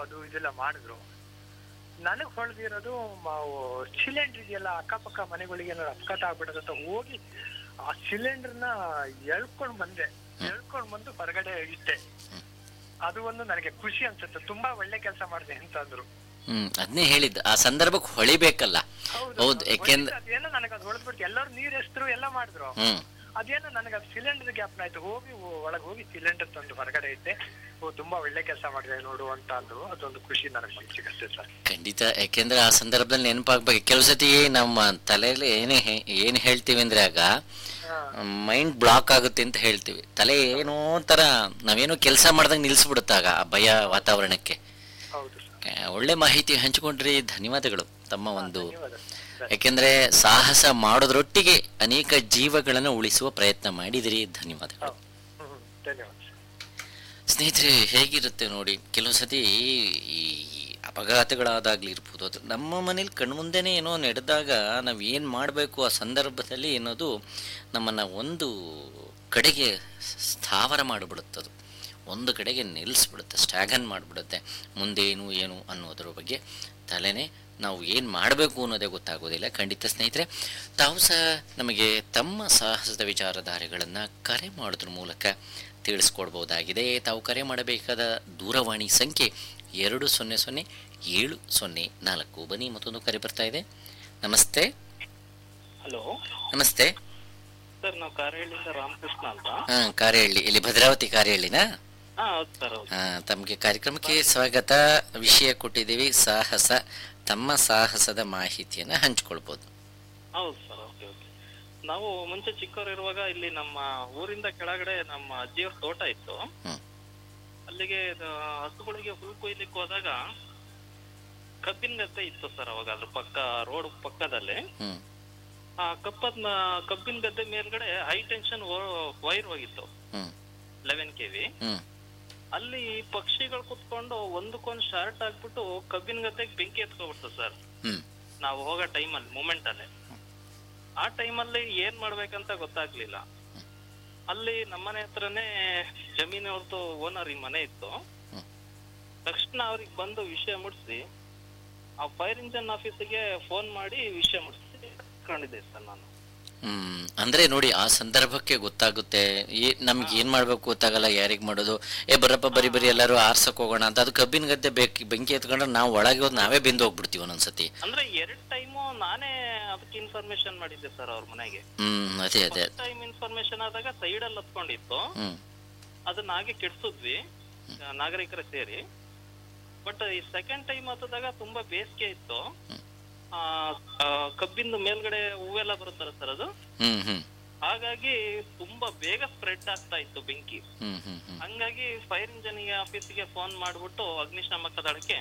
ಅದು ಇದೆಲ್ಲ ಮಾಡಿದ್ರು ನನಗ್ ಹೊಳ್ದಿರೋದು ಸಿಲಿಂಡರ್ ಇದೆಯಲ್ಲ ಅಕ್ಕಪಕ್ಕ ಮನೆಗಳಿಗೆ ಏನಾದ್ರು ಅಪಘಾತ ಆಗ್ಬಿಡೋದು ಅಂತ ಹೋಗಿ ಆ ಸಿಲಿಂಡರ್ನ ಎಳ್ಕೊಂಡ್ ಬಂದೆ ಎಳ್ಕೊಂಡ್ ಬಂದು ಹೊರಗಡೆ ಇಟ್ಟೆ ಅದು ಒಂದು ನನಗೆ ಖುಷಿ ಅನ್ಸುತ್ತೆ ತುಂಬಾ ಒಳ್ಳೆ ಕೆಲಸ ಮಾಡಿದೆ ಅಂತಂದ್ರು ಹ್ಮ್ ಅದನ್ನೇ ಹೇಳಿದ್ದು ಆ ಸಂದರ್ಭಕ್ಕೆ ಹೊಳಿಬೇಕಲ್ಲ ಹೌದು ಯಾಕೆಂದ್ರೆ ಅದೇನೋ ನನಗೆ ಅದು ಹೊಡೆದ್ಬಿಟ್ಟು ಎಲ್ಲರೂ ನೀರ್ ಎಸ್ತರು ಎಲ್ಲ ಮಾಡಿದ್ರು ಹ್ಮ್ ಅದೇನೋ ನನಗೆ ಅದು ಸಿಲಿಂಡರ್ ಗ್ಯಾಪ್ನ ಆಯ್ತು ಹೋಗಿ ಒಳಗೆ ಹೋಗಿ ಸಿಲಿಂಡರ್ ತಂದು ಹೊರಗಡೆ ಇದ್ದೆ ಓ ತುಂಬಾ ಒಳ್ಳೆ ಕೆಲಸ ಮಾಡಿದೆ ನೋಡು ಅಂತ ಅಂದ್ರು ಅದೊಂದು ಖುಷಿ ನನಗೆ ಮನ್ಸಿಗೆ ಅಷ್ಟೇ ಸರ್ ಖಂಡಿತ ಯಾಕೆಂದ್ರೆ ಆ ಸಂದರ್ಭದಲ್ಲಿ ನೆನಪಾಗ್ಬೇಕು ಕೆಲವು ಸತಿ ನಮ್ಮ ತಲೆಯಲ್ಲಿ ಏನೇ ಹೇ- ಏನ್ ಹೇಳ್ತೀವಿ ಅಂದ್ರೆ ಆಗ ಮೈಂಡ್ ಬ್ಲಾಕ್ ಆಗುತ್ತೆ ಅಂತ ಹೇಳ್ತೀವಿ ತಲೆ ಏನೋ ಒಂಥರ ನಾವೇನೋ ಕೆಲಸ ಮಾಡ್ದಂಗೆ ನಿಲ್ಸ್ಬಿಡುತ್ತಾಗ ಆ ಭಯ ವಾತಾವರಣಕ್ಕೆ ಹೌದು ಸರ್ ಆ, ಒಳ್ಳೆ ಮಾಹಿತಿ ಹಂಚಿಕೊಂಡ್ರಿ ಧನ್ಯವಾದಗಳು ತಮ್ಮ ಒಂದು ಧನ್ಯವಾದ ಸರ್. ಯಾಕೆಂದ್ರೆ ಸಾಹಸ ಮಾಡೋದ್ರೊಟ್ಟಿಗೆ ಅನೇಕ ಜೀವಗಳನ್ನು ಉಳಿಸುವ ಪ್ರಯತ್ನ ಮಾಡಿದಿರಿ ಧನ್ಯವಾದಗಳು ಹೌದು. ಹ್ಮ್ ಹ್ಮ್. ಧನ್ಯವಾದ ಸರ್. ಸ್ನೇಹಿತರೆ ಹೇಗಿರುತ್ತೆ ನೋಡಿ ಕೆಲವು ಸತಿ ಈ ಅಪಘಾತಗಳಾದಾಗ್ಲಿ ಇರ್ಬೋದು ಅದು ನಮ್ಮ ಮನೇಲಿ ಕಣ್ಮುಂದೆನೇ ಏನೋ ನಡೆದಾಗ ನಾವು ಏನು ಮಾಡಬೇಕು ಆ ಸಂದರ್ಭದಲ್ಲಿ ಏನೋದು ನಮ್ಮನ್ನು ಒಂದು ಕಡೆಗೆ ಸ್ಥಾವರ ಮಾಡಿಬಿಡುತ್ತದು ಒಂದು ಕಡೆಗೆ ನಿಲ್ಲಿಸ್ಬಿಡುತ್ತೆ ಸ್ಟ್ಯಾಗನ್ ಮಾಡಿಬಿಡುತ್ತೆ ಮುಂದೇನು ಏನು ಅನ್ನೋದ್ರ ಬಗ್ಗೆ ತಲೆನೇ ನಾವು ಏನು ಮಾಡಬೇಕು ಅನ್ನೋದೇ ಗೊತ್ತಾಗೋದಿಲ್ಲ ಖಂಡಿತ ಸ್ನೇಹಿತರೆ ತಾವು ಸಹ ನಮಗೆ ತಮ್ಮ ಸಾಹಸದ ವಿಚಾರಧಾರೆಗಳನ್ನು ಕರೆ ಮಾಡೋದ್ರ ಮೂಲಕ ತಿಳಿಸ್ಕೊಡ್ಬೋದಾಗಿದೆ ತಾವು ಕರೆ ಮಾಡಬೇಕಾದ ದೂರವಾಣಿ ಸಂಖ್ಯೆ ಎರಡು ಸೊನ್ನೆ ಸೊನ್ನೆ ಏಳು ಸೊನ್ನೆ ನಾಲ್ಕು ಬನ್ನಿ ಮತ್ತೊಂದು ಕರೆ ಬರ್ತಾ ಇದೆ ನಮಸ್ತೆ ಹಲೋ ನಮಸ್ತೆ ಸರ್ ನಾವು ಕಾರಹಳ್ಳಿಯಿಂದ ರಾಮಕೃಷ್ಣ ಅಂತ ಹಾಂ ಕಾರೇಹಳ್ಳಿ ಇಲ್ಲಿ ಭದ್ರಾವತಿ ಕಾರೇಹಳ್ಳಿನಾ ಹಾ ಹೌದು ಸರ್ ಹೌದು ಆ, ತಮಗೆ ಕಾರ್ಯಕ್ರಮಕ್ಕೆ ಸ್ವಾಗತ ವಿಷಯ ಕೊಟ್ಟಿದ್ದೀವಿ ಸಾಹಸ ತಮ್ಮ ಸಾಹಸದ ಮಾಹಿತಿಯನ್ನು ಹಂಚ್ಕೊಳ್ಬೋದು ಹೌದು ಸರ್ ಓಕೆ ಓಕೆ ನಾವು ಮುಂಚೆ ಚಿಕ್ಕವರಿರುವಾಗ ಇಲ್ಲಿ ನಮ್ಮ ಊರಿಂದ ಕೆಳಗಡೆ ನಮ್ಮ ಅಜ್ಜಿಯವ್ರ ತೋಟ ಇತ್ತು ಹ್ಮ್. ಅಲ್ಲಿಗೆ ಇದು ಹಸುಗಳಿಗೆ ಹುಲ್ ಕೊಯ್ಲಿಕ್ಕೆ ಹೋದಾಗ ಕಬ್ಬಿನ ಗದ್ದೆ ಇತ್ತು ಸರ್ ಅವಾಗ ಅದ್ರ ಪಕ್ಕ ರೋಡ್ ಪಕ್ಕದಲ್ಲಿ ಹ್ಞೂ ಆ ಕಪ್ಪದ ಕಬ್ಬಿನ ಗದ್ದೆ ಮೇಲ್ಗಡೆ ಹೈ ಟೆನ್ಷನ್ ವೈರ್ ಹೋಗಿತ್ತು ಹ್ಞೂ ಲೆವೆನ್ ಕೆ ವಿ ಹ್ಞೂ ಅಲ್ಲಿ ಪಕ್ಷಿಗಳು ಕುತ್ಕೊಂಡು ಒಂದಕ್ಕೊಂದು ಶಾರ್ಟ್ ಆಗ್ಬಿಟ್ಟು ಕಬ್ಬಿನ ಗದ್ದೆಗೆ ಬೆಂಕಿ ಎತ್ಕೊಬಿಡ್ತು ಸರ್ ಹ್ಞೂ ನಾವು ಹೋಗೋ ಟೈಮಲ್ಲಿ ಮೂಮೆಂಟ್ ಅಲ್ಲಿ ಆ ಟೈಮಲ್ಲಿ ಏನ್ ಮಾಡ್ಬೇಕಂತ ಗೊತ್ತಾಗ್ಲಿಲ್ಲ ಅಲ್ಲಿ ನಮ್ಮನೆ ಹತ್ರನೇ ಜಮೀನವ್ರದ್ದು ಓನರ್ ಈ ಮನೆ ಇತ್ತು ಹ್ಮ್. ತಕ್ಷಣ ಅವ್ರಿಗೆ ಬಂದು ವಿಷಯ ಮುಟ್ಸಿ ಆ ಫೈರ್ ಇಂಜನ್ ಆಫೀಸಿಗೆ ಫೋನ್ ಮಾಡಿ ವಿಷಯ ಮುಟ್ಸಿ ಕಂಡಿದ್ದೆ ಸರ್ ನಾನು ಹ್ಮ್ ಅಂದ್ರೆ ನೋಡಿ ಆ ಸಂದರ್ಭಕ್ಕೆ ಗೊತ್ತಾಗುತ್ತೆ ಏ ನಮ್ಗೆ ಏನ್ ಮಾಡ್ಬೇಕು ಗೊತ್ತಾಗಲ್ಲ ಯಾರಿಗ್ ಮಾಡೋದು ಏ ಬರಪ್ಪ ಬರಿ ಬರಿ ಎಲ್ಲರೂ ಆರ್ಸಕ್ ಹೋಗೋಣ ಅಂತ ಅದು ಕಬ್ಬಿನ ಗದ್ದೆ ಬೆಂಕಿ ಬೆಂಕಿ ಎತ್ಕೊಂಡ್ರೆ ನಾವು ಒಳಗೆ ಹೋದ್ ನಾವೇ ಬೆಂದು ಹೋಗ್ಬಿಡ್ತೀವಿ ಒಂದೊಂದ್ಸತಿ ಅಂದ್ರೆ ಎರಡ್ ಟೈಮು ನಾನೇ ಅದಕ್ಕೆ ಇನ್ಫಾರ್ಮೇಶನ್ ಮಾಡಿದ್ದೆ ಸರ್ ಅವ್ರ ಮನೆಗೆ ಹ್ಮ್ ಅದೇ ಅದೇ ಫಸ್ಟ್ ಟೈಮ್ ಇನ್ಫಾರ್ಮೇಶನ್ ಆದಾಗ ಸೈಡ್ ಅಲ್ಲಿ ಹತ್ಕೊಂಡಿತ್ತು ಹ್ಮ್ ಅದನ್ನ ಹಾಗೆ ಕೆಡ್ಸಿದ್ವಿ ನಾಗರಿಕರ ಸೇರಿ ಬಟ್ ಈ ಸೆಕೆಂಡ್ ಟೈಮ್ ಹತ್ತದಾಗ ತುಂಬಾ ಬೇಸಿಗೆ ಇತ್ತು ಆ, ಆ, ಕಬ್ಬಿಂದು ಮೇಲ್ಗಡೆ ಹೂವೆಲ್ಲ ಬರುತ್ತಲ್ಲ ಸರ್ ಅದು ಹ್ಮ್ ಹ್ಮ್ ಹಾಗಾಗಿ ತುಂಬಾ ಬೇಗ ಸ್ಪ್ರೆಡ್ ಆಗ್ತಾ ಇತ್ತು ಬೆಂಕಿ ಹ್ಮ್ ಹ್ಮ್ ಹ್ಮ್ ಹಂಗಾಗಿ ಫೈರ್ ಇಂಜಿನ್ ಆಫೀಸ್ಗೆ ಫೋನ್ ಮಾಡ್ಬಿಟ್ಟು ಅಗ್ನಿಶಾಮಕ ದಳಕ್ಕೆ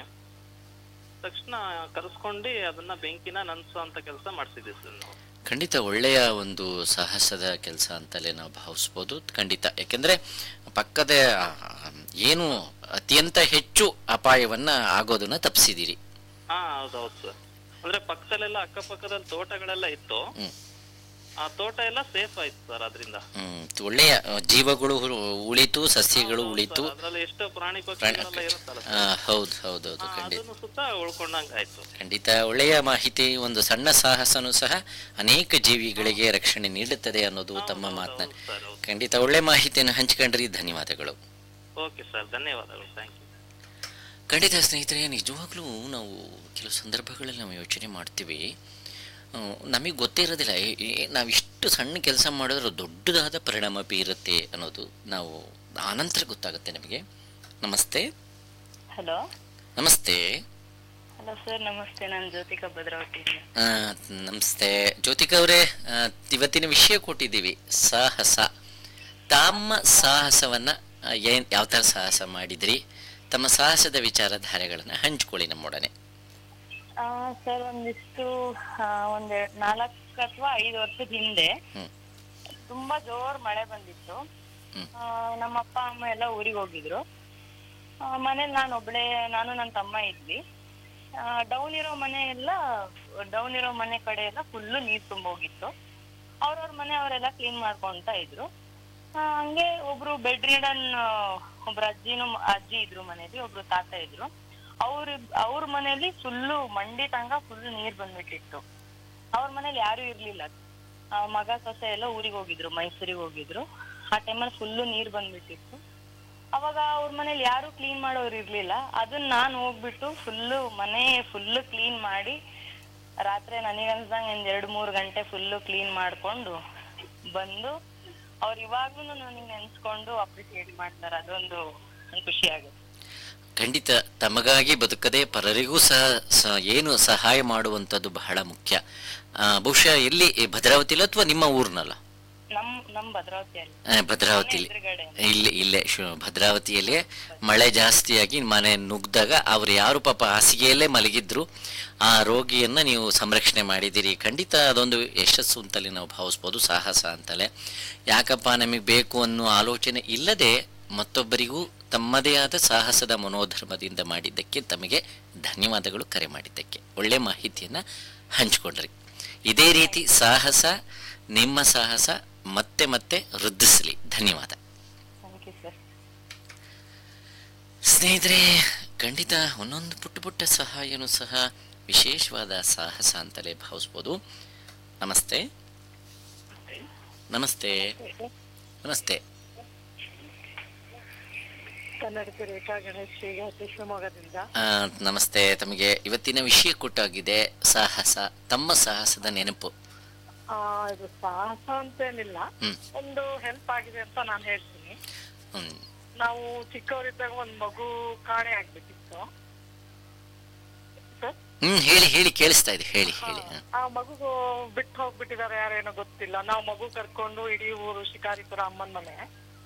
ತಕ್ಷಣ ಕರೆಸ್ಕೊಂಡು ಅದನ್ನ ಬೆಂಕಿನ ನನ್ಸೋ ಅಂತ ಕೆಲಸ ಮಾಡ್ತಿದ್ವಿ ಸರ್ ನಾವು ಖಂಡಿತ ಒಳ್ಳೆಯ ಒಂದು ಸಾಹಸದ ಕೆಲಸ ಅಂತಲೇ ನಾವು ಭಾವಿಸ್ಬೋದು ಖಂಡಿತ ಯಾಕೆಂದ್ರೆ ಪಕ್ಕದ ಆ, ಏನು ಅತ್ಯಂತ ಹೆಚ್ಚು ಅಪಾಯವನ್ನ ಆಗೋದನ್ನ ತಪ್ಪಿಸಿದಿರಿ ಹಾ ಹೌದೌದು ಸರ್ ಅಂದ್ರೆ ಪಕ್ಕದಲ್ಲೆಲ್ಲ ಅಕ್ಕಪಕ್ಕದಲ್ಲಿ ತೋಟಗಳೆಲ್ಲ ಇತ್ತು ಹ್ಮ್. ಆ ತೋಟ ಎಲ್ಲ ಸೇಫ್ ಆಯ್ತು ಸರ್ ಅದರಿಂದ ಹ್ಮ್ ಒಳ್ಳೆಯ ಆ, ಜೀವಗಳು ಹು- ಉಳಿತು ಸಸ್ಯಗಳು ಉಳಿತು ಅದ್ರಲ್ಲಿ ಎಷ್ಟು ಪ್ರಾಣಿ ಪಕ್ಷಿಗಳೆಲ್ಲ ಇರುತ್ತಲ್ಲ ಆ, ಹೌದು ಹೌದೌದು ಆ, ಖಂಡಿತ ಅದನ್ನು ಸುತ್ತ ಉಳ್ಕೊಂಡಂಗ ಆಯ್ತು ಖಂಡಿತ ಒಳ್ಳೆಯ ಮಾಹಿತಿ ಒಂದು ಸಣ್ಣ ಸಾಹಸನೂ ಸಹ ಅನೇಕ ಜೀವಿಗಳಿಗೆ ರಕ್ಷಣೆ ನೀಡುತ್ತದೆ ಅನ್ನೋದು ತಮ್ಮ ಮಾತನ್ನ ಹೌದು ಸರ್ ಹೌದು ಖಂಡಿತ ಒಳ್ಳೆ ಮಾಹಿತಿಯನ್ನು ಹಂಚಿಕೊಂಡ್ರಿ ಧನ್ಯವಾದಗಳು ಓಕೆ ಸರ್ ಧನ್ಯವಾದಗಳು ಥ್ಯಾಂಕ್ ಯು ಖಂಡಿತ ಸ್ನೇಹಿತರೆ ನಿಜವಾಗ್ಲೂ ನಾವು ಕೆಲವು ಸಂದರ್ಭಗಳಲ್ಲಿ ನಾವು ಯೋಚನೆ ಮಾಡ್ತೀವಿ ನಮಗೆ ಗೊತ್ತೇ ಇರೋದಿಲ್ಲ ಏ- ಏ- ನಾವು ಇಷ್ಟು ಸಣ್ಣ ಕೆಲಸ ಮಾಡಿದ್ರೆ ದೊಡ್ಡದಾದ ಪರಿಣಾಮ ಬೀರುತ್ತೆ ಅನ್ನೋದು ನಾವು ಆನಂತರ ಗೊತ್ತಾಗುತ್ತೆ ನಮಗೆ ನಮಸ್ತೆ ಹಲೋ ನಮಸ್ತೆ ಹಲೋ ಸರ್ ನಮಸ್ತೆ ನಾನು ಜ್ಯೋತಿಕಾ ಭದ್ರಾವತಿ ಆ, ನಮಸ್ತೆ ಜ್ಯೋತಿಕಾ ಅವರೇ ಇವತ್ತಿನ ವಿಷಯ ಕೊಟ್ಟಿದ್ದೀವಿ ಸಾಹಸ ತಮ್ಮ ಸಾಹಸವನ್ನ ಆ, ಏನ್ ಯಾವ ಥರ ಸಾಹಸ ಮಾಡಿದ್ರಿ ತಮ್ಮ ಸಾಹಸದ ವಿಚಾರಧಾರೆಗಳನ್ನು ಹಂಚ್ಕೊಳ್ಳಿ ನಮ್ಮೊಡನೆ ಸರ್ ಒಂದಿಷ್ಟು ಆ, ಒಂದ್ ನಾಲ್ಕು ಅಥವಾ ಐದು ವರ್ಷದ ಹಿಂದೆ ಹ್ಮ್. ತುಂಬಾ ಜೋರ್ ಮಳೆ ಬಂದಿತ್ತು ಹ್ಮ್. ಆ, ನಮ್ಮ ಅಪ್ಪ ಅಮ್ಮ ಎಲ್ಲ ಊರಿಗೆ ಹೋಗಿದ್ರು ಆ, ಮನೇಲಿ ನಾನು ಒಬ್ಳೆ ನಾನು ನನ್ನ ತಮ್ಮ ಇದ್ವಿ ಡೌನ್ ಇರೋ ಮನೆ ಎಲ್ಲ ಡೌನ್ ಇರೋ ಮನೆ ಕಡೆ ಎಲ್ಲ ಫುಲ್ಲು ನೀರ್ ತುಂಬೋಗಿತ್ತು ಅವ್ರವ್ರ ಮನೆ ಅವರೆಲ್ಲ ಕ್ಲೀನ್ ಮಾಡ್ಕೊಂತ ಇದ್ರು ಆ, ಹಂಗೆ ಒಬ್ರು ಬೆಡ್ ರಿಡನ್ ಒಬ್ರು ಅಜ್ಜಿನೂ ಅಜ್ಜಿ ಇದ್ರು ಮನೇಲಿ ಒಬ್ರು ತಾತ ಇದ್ರು ಅವ್ರ ಅವ್ರ ಮನೇಲಿ ಫುಲ್ಲು ಮಂಡಿ ತನಕ ಫುಲ್ ನೀರ್ ಬಂದ್ಬಿಟ್ಟಿತ್ತು ಅವ್ರ ಮನೇಲಿ ಯಾರು ಇರ್ಲಿಲ್ಲ ಆ, ಮಗ ಸೊಸೆ ಎಲ್ಲ ಊರಿಗೆ ಹೋಗಿದ್ರು ಮೈಸೂರಿಗೆ ಹೋಗಿದ್ರು ಆ ಟೈಮಲ್ಲಿ ಫುಲ್ಲು ನೀರ್ ಬಂದ್ಬಿಟ್ಟಿತ್ತು ಅವಾಗ ಅವ್ರ ಮನೇಲಿ ಯಾರು ಕ್ಲೀನ್ ಮಾಡೋರು ಇರ್ಲಿಲ್ಲ ಅದನ್ನ ನಾನ್ ಹೋಗ್ಬಿಟ್ಟು ಫುಲ್ಲು ಮನೆ ಫುಲ್ಲು ಕ್ಲೀನ್ ಮಾಡಿ ರಾತ್ರಿ ನನಗನ್ಸ್ದಂಗೆ ಒಂದ್ ಎರಡ್ ಮೂರ್ ಗಂಟೆ ಫುಲ್ಲು ಕ್ಲೀನ್ ಮಾಡ್ಕೊಂಡು ಬಂದು ಅವ್ರು ಇವಾಗ್ಲೂ ನನಗೆ ನೆನ್ಸ್ಕೊಂಡು ಅಪ್ರಿಸಿಯೇಟ್ ಮಾಡ್ತಾರೆ ಅದೊಂದು ಖುಷಿ ಆಗುತ್ತೆ ಖಂಡಿತ ತಮಗಾಗಿ ಬದುಕದೆ ಪರರಿಗೂ ಸಹ ಸ- ಏನು ಸಹಾಯ ಮಾಡುವಂಥದ್ದು ಬಹಳ ಮುಖ್ಯ ಆ, ಬಹುಶಃ ಎಲ್ಲಿ ಈ ಭದ್ರಾವತಿಲಿ ಅಥವಾ ನಿಮ್ಮ ಊರ್ನಲ್ಲ ನಮ್ ನಮ್ ಭದ್ರಾವತಿಯಲ್ಲಿ ಆ, ಭದ್ರಾವತಿಲಿ ಎದುರುಗಡೆ ಇಲ್ಲಿ ಇಲ್ಲೇ ಶು- ಭದ್ರಾವತಿಯಲ್ಲಿ ಮಳೆ ಜಾಸ್ತಿಯಾಗಿ ಮನೆ ನುಗ್ದಾಗ ಅವ್ರು ಯಾರು ಪಾಪ ಹಾಸಿಗೆಯಲ್ಲೇ ಮಲಗಿದ್ರು ಆ ರೋಗಿಯನ್ನ ನೀವು ಸಂರಕ್ಷಣೆ ಮಾಡಿದಿರಿ ಖಂಡಿತ ಅದೊಂದು ಯಶಸ್ಸು ಅಂತಲೇ ನಾವು ಭಾವಿಸ್ಬೋದು ಸಾಹಸ ಅಂತಲೇ ಯಾಕಪ್ಪ ನಮಗೆ ಬೇಕು ಅನ್ನೋ ಆಲೋಚನೆ ಇಲ್ಲದೆ ಮತ್ತೊಬ್ಬರಿಗೂ ತಮ್ಮದೇ ಆದ ಸಾಹಸದ ಮನೋಧರ್ಮದಿಂದ ಮಾಡಿದ್ದಕ್ಕೆ ತಮಗೆ ಧನ್ಯವಾದಗಳು ಕರೆ ಮಾಡಿದ್ದಕ್ಕೆ ಒಳ್ಳೆ ಮಾಹಿತಿಯನ್ನ ಹಂಚಿಕೊಂಡ್ರಿ ಇದೇ ರೀತಿ ಸಾಹಸ ನಿಮ್ಮ ಸಾಹಸ ಮತ್ತೆ ಮತ್ತೆ ವೃದ್ಧಿಸಲಿ ಧನ್ಯವಾದ ಥ್ಯಾಂಕ್ ಯು ಸರ್ ಸ್ನೇಹಿತರೆ ಖಂಡಿತ ಒಂದೊಂದು ಪುಟ್ಟ ಪುಟ್ಟ ಸಹಾಯನೂ ಸಹ ವಿಶೇಷವಾದ ಸಾಹಸ ಅಂತಲೇ ಭಾವಿಸ್ಬೋದು ನಮಸ್ತೆ ನಮಸ್ತೆ ನಮಸ್ತೆ ಕನ್ನಡದ ರೇಖಾ ಗಣೇಶ್ ಈಗ ಶಿವಮೊಗ್ಗದಿಂದ ಆ, ನಮಸ್ತೆ ತಮಗೆ ಇವತ್ತಿನ ವಿಷಯ ಕೊಟ್ಟಾಗಿದೆ ಸಾಹಸ ತಮ್ಮ ಸಾಹಸದ ನೆನಪು ಆ, ಇದು ಸಾಹಸ ಅಂತೇನಿಲ್ಲ ಹ್ಮ್ ಒಂದು ಹೆಲ್ಪ್ ಆಗಿದೆ ಅಂತ ನಾನು ಹೇಳ್ತೀನಿ ಹ್ಮ್ ನಾವು ಚಿಕ್ಕವರಿದ್ದಾಗ ಒಂದ್ ಮಗು ಕಾಣೆ ಆಗ್ಬಿಟ್ಟಿತ್ತು ಸರ್ ಹ್ಮ್ ಹೇಳಿ ಹೇಳಿ ಕೇಳಿಸ್ತಾ ಇದೆ ಹೇಳಿ ಹೇಳಿ ಹ. ಆ ಮಗುಗೂ ಬಿಟ್ಟು ಹೋಗ್ಬಿಟ್ಟಿದ್ದಾರೆ ಯಾರೇನೋ ಗೊತ್ತಿಲ್ಲ ನಾವು ಮಗು ಕರ್ಕೊಂಡು ಇಡೀ ಊರು ಶಿಕಾರಿಪುರ ಅಮ್ಮನ ಮನೆ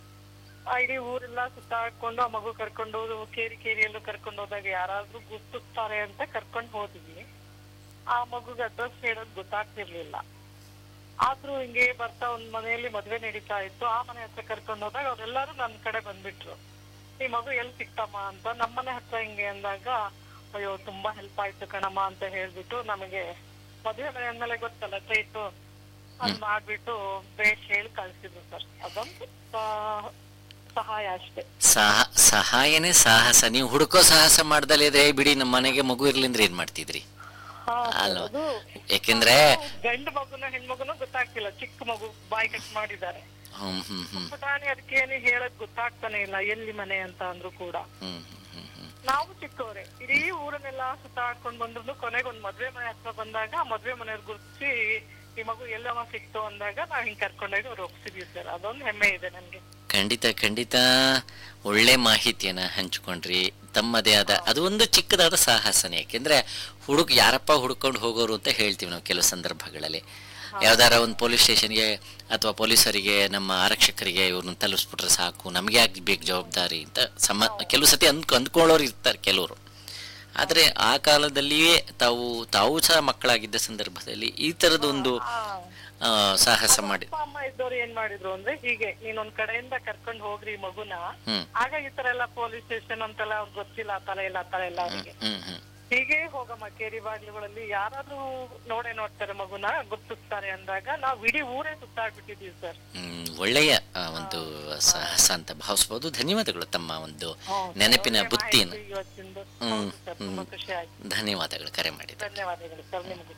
ಆ ಇಡೀ ಊರೆಲ್ಲ ಸುತ್ತಾಡ್ಕೊಂಡು ಆ ಮಗು ಕರ್ಕೊಂಡು ಕೇರಿ ಕೇರಿಯಲ್ಲೂ ಕರ್ಕೊಂಡು ಹೋದಾಗ ಯಾರಾದ್ರೂ ಗುರ್ತಿಸ್ತಾರೆ ಅಂತ ಕರ್ಕೊಂಡು ಹೋದ್ವಿ ಆ ಮಗುಗೆ ಅಡ್ರೆಸ್ ಹೇಳೋದ್ ಗೊತ್ತಾಗ್ತಿರ್ಲಿಲ್ಲ ಆದ್ರೂ ಹಿಂಗೆ ಬರ್ತಾ ಒಂದ್ ಮನೆಯಲ್ಲಿ ಮದ್ವೆ ನಡೀತಾ ಇತ್ತು ಆ ಮನೆ ಹತ್ರ ಕರ್ಕೊಂಡು ಹೋದಾಗ ಅವ್ರೆಲ್ಲಾರು ನನ್ ಕಡೆ ಬಂದ್ಬಿಟ್ರು ಈ ಮಗು ಎಲ್ ಸಿಕ್ತಮ್ಮ ಅಂತ ನಮ್ಮನೆ ಹತ್ರ ಹಿಂಗೆ ಅಂದಾಗ ಅಯ್ಯೋ ತುಂಬಾ ಹೆಲ್ಪ್ ಆಯ್ತು ಕಣಮ್ಮ ಅಂತ ಹೇಳ್ಬಿಟ್ಟು ನಮಗೆ ಮದುವೆ ಮನೆ ಅಂದ್ಮೇಲೆ ಗೊತ್ತಲ್ಲ ಟ್ರೀಟು ಅದ್ ಮಾಡ್ಬಿಟ್ಟು ಬೇಷ್ ಹೇಳಿ ಕಳ್ಸಿದ್ರು ಸರ್ ಅದೊಂದು ಸಾ- ಸಹಾಯ ಅಷ್ಟೇ ಸಹ ಸಹಾಯನೇ ಸಾಹಸ ನೀವು ಹುಡುಕೋ ಸಾಹಸ ಮಾಡ್ದಲೇ ಇದ್ರೆ "ಏ, ಬಿಡಿ ನಮ್ಮ ಮನೆಗೆ ಮಗು ಇರ್ಲಿಂದ್ರೆ ಏನ್ ಮಾಡ್ತಿದ್ರಿ ಹಾ, ಅಲ್ವಾ ಅದು ಯಾಕೆಂದ್ರೆ ಗಂಡು ಮಗುನ ಹೆಣ್ಮಗುನ ಗೊತ್ತಾಗ್ತಿಲ್ಲ ಚಿಕ್ಕ ಮಗು ಬಾಯಿ ಕಟ್ ಮಾಡಿದ್ದಾರೆ ಹ್ಮ್ ಹ್ಮ್ ಹ್ಮ್ ಪುಟಾಣಿ ಅದಕ್ಕೇನು ಹೇಳಕ್ ಗೊತ್ತಾಗ್ತಾನೆ ಇಲ್ಲ ಎಲ್ಲಿ ಮನೆ ಅಂತ ಅಂದ್ರು ಕೂಡ ಹ್ಮ್ ಹ್ಮ್ ಹ್ಮ್ ನಾವು ಚಿಕ್ಕವರೇ ಇಡೀ ಊರನ್ನೆಲ್ಲ ಸುತ್ತಾಡ್ಕೊಂಡ್ ಬಂದ್ರು ಕೊನೆಗೆ ಒಂದ್ ಮದ್ವೆ ಮನೆ ಹತ್ರ ಬಂದಾಗ ಆ ಮದ್ವೆ ಮನೆಯವ್ರು ಗುರುತಿಸಿ ಈ ಮಗು ಎಲ್ಲವ ಸಿಕ್ತು ಅಂದಾಗ ನಾವ್ ಹಿಂಗ್ ಕರ್ಕೊಂಡೋಗಿ ಅವ್ರು ಒಪ್ಸಿದ್ವಿ ಸರ್ ಅದೊಂದು ಹೆಮ್ಮೆ ಇದೆ ನನ್ಗೆ ಖಂಡಿತ ಖಂಡಿತ ಒಳ್ಳೆ ಮಾಹಿತಿಯನ್ನ ಹಂಚಿಕೊಂಡ್ರಿ ತಮ್ಮದೇ ಆದ ಅದು ಒಂದು ಚಿಕ್ಕದಾದ ಸಾಹಸನೇ ಯಾಕೆಂದ್ರೆ ಹುಡುಕ್ ಯಾರಪ್ಪ ಹುಡ್ಕೊಂಡು ಹೋಗೋರು ಅಂತ ಹೇಳ್ತೀವಿ ನಾವು ಕೆಲವು ಸಂದರ್ಭಗಳಲ್ಲಿ ಯಾವ್ದಾರ ಒಂದು ಪೊಲೀಸ್ ಸ್ಟೇಷನ್ಗೆ ಅಥವಾ ಪೊಲೀಸರಿಗೆ ನಮ್ಮ ಆರಕ್ಷಕರಿಗೆ ಇವ್ರನ್ನ ತಲುಪಿಸ್ಬಿಟ್ರೆ ಸಾಕು ನಮಗೆ ಆಗ್ಬೇಕು ಜವಾಬ್ದಾರಿ ಅಂತ ಸಮ ಕೆಲವು ಸತಿ ಅಂದ್ಕೊ ಅಂದ್ಕೊಳ್ಳೋರು ಇರ್ತಾರೆ ಕೆಲವರು ಆದರೆ ಆ ಕಾಲದಲ್ಲಿಯೇ ತಾವು ತಾವು ಸಹ ಮಕ್ಕಳಾಗಿದ್ದ ಸಂದರ್ಭದಲ್ಲಿ ಈ ಥರದೊಂದು ಆ, ಸಾಹಸ ಮಾಡಿ ಅಪ್ಪ ಅಮ್ಮ ಇದ್ದವ್ರು ಏನ್ ಮಾಡಿದ್ರು ಅಂದ್ರೆ ಹೀಗೆ ನೀನೊಂದ್ ಕಡೆಯಿಂದ ಕರ್ಕೊಂಡ್ ಹೋಗ್ರಿ ಈ ಮಗುನ ಹ್ಮ್ ಆಗ ಈ ತರ ಎಲ್ಲ ಪೊಲೀಸ್ ಸ್ಟೇಷನ್ ಅಂತೆಲ್ಲ ಅವ್ರಿಗೆ ಗೊತ್ತಿಲ್ಲ ಆ ತರ ಇಲ್ಲ ಆ ತರ ಎಲ್ಲ ಅವ್ರಿಗೆ ಹ್ಮ್ ಹ್ಮ್ ಹೀಗೆ ಹೋಗಮ್ಮ ಕೇರಿ ಬಾಗ್ಲುಗಳಲ್ಲಿ ಯಾರಾದ್ರೂ ನೋಡೇ ನೋಡ್ತಾರೆ ಮಗುನ ಗುರ್ತಿಸ್ತಾರೆ ಅಂದಾಗ ನಾವ್ ಇಡೀ ಊರೇ ಸುತ್ತಾಡ್ಬಿಟ್ಟಿದೀವಿ ಸರ್ ಹ್ಮ್, ಒಳ್ಳೆಯ ಆ, ಒಂದು ಸಾಹಸ ಅಂತ ಭಾವಿಸ್ಬೋದು ಧನ್ಯವಾದಗಳು ತಮ್ಮ ಒಂದು ನೆನಪಿನ ಬುತ್ತಿಯನ್ನು ಇವತ್ತಿಂದು ಹ್ಮ್, ಹೌದು ಸರ್ ತುಂಬಾ ಹ್ಮ್. ಖುಷಿ ಆಯ್ತು ಧನ್ಯವಾದಗಳು ಕರೆ ಮಾಡಿದ ಧನ್ಯವಾದಗಳು ಸರ್ ನಿಮ್ಗೆ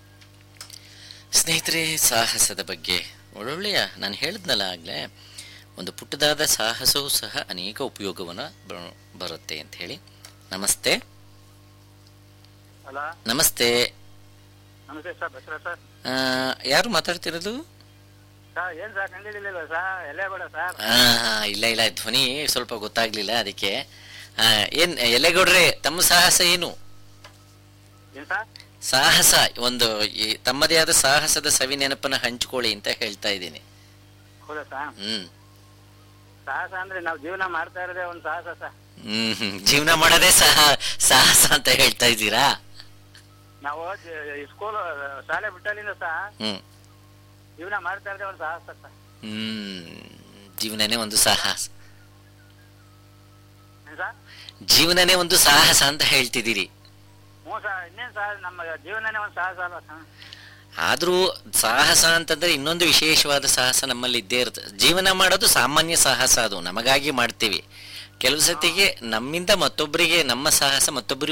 ಸ್ನೇಹಿತರೆ ಸಾಹಸದ ಬಗ್ಗೆ ಒಳ್ಳೊಳ್ಳೆಯ ನಾನು ಹೇಳಿದ್ನಲ್ಲ ಆಗಲೇ ಒಂದು ಪುಟ್ಟದಾದ ಸಾಹಸವೂ ಸಹ ಅನೇಕ ಉಪಯೋಗವನ್ನು ಬ- ಬರುತ್ತೆ ಅಂತ ಹೇಳಿ ನಮಸ್ತೆ ಹಲೋ ನಮಸ್ತೆ ನಮಸ್ತೆ ಸರ್ ಬಸರ ಸರ್ ಆ, ಯಾರು ಮಾತಾಡ್ತಿರೋದು ಸರ್ ಏನ್ ಸರ್ ಕಂಡಿಡಿಲಿಲ್ಲ ಸರ್ ಎಲ್ಲೇ ಬೇಡ ಸರ್ ಆ, ಇಲ್ಲ ಇಲ್ಲ ಧ್ವನಿ ಸ್ವಲ್ಪ ಗೊತ್ತಾಗ್ಲಿಲ್ಲ ಅದಕ್ಕೆ ಆ, ಏನ್ ಎಲೆಗೌಡ್ರೆ ತಮ್ಮ ಸಾಹಸ ಏನು ಏನ್ ಸರ್ ಸಾಹಸ ಒಂದು ಈ ತಮ್ಮದೇ ಆದ ಸಾಹಸದ ಸವಿ ನೆನಪನ್ನ ಹಂಚಿಕೊಳ್ಳಿ ಅಂತ ಹೇಳ್ತಾ ಇದ್ದೀನಿ ಹೌದಾ ಸರ್ ಹ್ಮ್ ಸಾಹಸ ಅಂದ್ರೆ ನಾವು ಜೀವನ ಮಾಡ್ತಾ ಇರೋದೇ ಒಂದು ಸಾಹಸ ಸರ್ ಹ್ಮ್ ಹ್ಮ್. ಜೀವನ ಮಾಡೋದೇ ಸಹ ಸಾಹಸ ಅಂತ ಹೇಳ್ತಾ ಇದ್ದೀರಾ ನಾವು ಸ್ಕೂಲ್ ಶಾಲೆ ಬಿಟ್ಟಲ್ಲಿಂದ ಸರ್ ಹ್ಮ್ ಜೀವನ ಮಾಡ್ತಾ ಇರೋದೇ ಒಂದು ಸಾಹಸ ಸರ್ ಹ್ಮ್ ಜೀವನನೇ ಒಂದು ಸಾಹಸ ಏನ್ ಸರ್ ಜೀವನನೇ ಒಂದು ಸಾಹಸ ಅಂತ ಹೇಳ್ತಿದ್ದೀರಿ ಹ್ಞೂ ಸರ್ ಇನ್ನೇನ್ ಸರ್ ನಮ್ಮ ಜೀವನನೇ ಒಂದು ಸಾಹಸ ಅಲ್ವಾ ಸರ್ ಆದ್ರೂ ಸಾಹಸ ಅಂತಂದ್ರೆ ಇನ್ನೊಂದು ವಿಶೇಷವಾದ ಸಾಹಸ ನಮ್ಮಲ್ಲಿ ಇದ್ದೇ ಇರುತ್ತೆ ಜೀವನ ಮಾಡೋದು ಸಾಮಾನ್ಯ ಸಾಹಸ ಅದು ನಮಗಾಗಿ ಮಾಡ್ತೀವಿ ಕೆಲವು ಸತಿಗೆ ನಮ್ಮಿಂದ ಮತ್ತೊಬ್ಬರಿಗೆ ನಮ್ಮ ಸಾಹಸ ಮತ್ತೊಬ್ಬರಿಗೆ